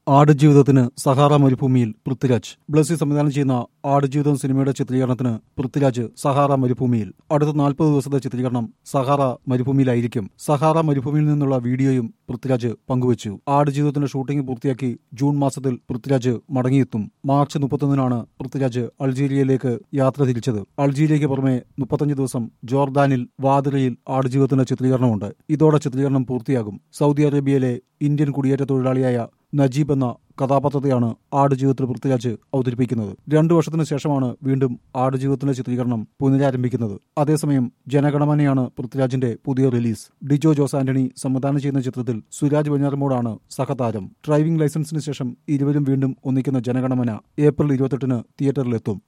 ആടുജീവിതത്തിന് Sahara മരുഭൂമിയിൽ പൃഥ്വിരാജ് ബ്ലസ്സി സംവിധാനം ചെയ്യുന്ന ആടുജീവിതം സിനിമയുടെ ചിത്രീകരണത്തിന് പൃഥ്വിരാജ് സഹാറ മരുഭൂമിയിൽ അടുത്ത നാൽപ്പത് ദിവസത്തെ ചിത്രീകരണം സഹാറ മരുഭൂമിയിലായിരിക്കും സഹാറ മരുഭൂമിയിൽ നിന്നുള്ള വീഡിയോയും പൃഥ്വിരാജ് പങ്കുവച്ചു ആടുജീവിതത്തിന്റെ ഷൂട്ടിംഗ് പൂർത്തിയാക്കി ജൂൺ മാസത്തിൽ പൃഥ്വിരാജ് മടങ്ങിയെത്തും മാർച്ച് മുപ്പത്തൊന്നിനാണ് പൃഥ്വിരാജ് അൾജീരിയയിലേക്ക് യാത്ര തിരിച്ചത് അൾജീരിയയ്ക്ക് പുറമെ മുപ്പത്തഞ്ച് ദിവസം ജോർദാനിൽ വാതിരയിൽ ആടുജീവിതത്തിന്റെ ചിത്രീകരണമുണ്ട് ഇതോടെ ചിത്രീകരണം പൂർത്തിയാകും സൗദി അറേബ്യയിലെ ഇന്ത്യൻ കുടിയേറ്റ തൊഴിലാളിയായ നജീബ് എന്ന കഥാപാത്രത്തെയാണ് ആടുജീവിതത്തിൽ പൃഥ്വിരാജ് അവതരിപ്പിക്കുന്നത് രണ്ടു വർഷത്തിന് ശേഷമാണ് വീണ്ടും ആടുജീവിതത്തിന്റെ ചിത്രീകരണം പുനരാരംഭിക്കുന്നത് അതേസമയം ജനഗണമനയാണ് പൃഥ്വിരാജിന്റെ പുതിയ റിലീസ് ഡിജോ ജോസ് ആന്റണി സംവിധാനം ചെയ്യുന്ന ചിത്രത്തിൽ സുരാജ് വെഞ്ഞാറമോടാണ് സഹതാരം ഡ്രൈവിംഗ് ലൈസൻസിന് ശേഷം ഇരുവരും വീണ്ടും ഒന്നിക്കുന്ന ജനഗണമന ഏപ്രിൽ ഇരുപത്തെട്ടിന് തിയേറ്ററിലെത്തും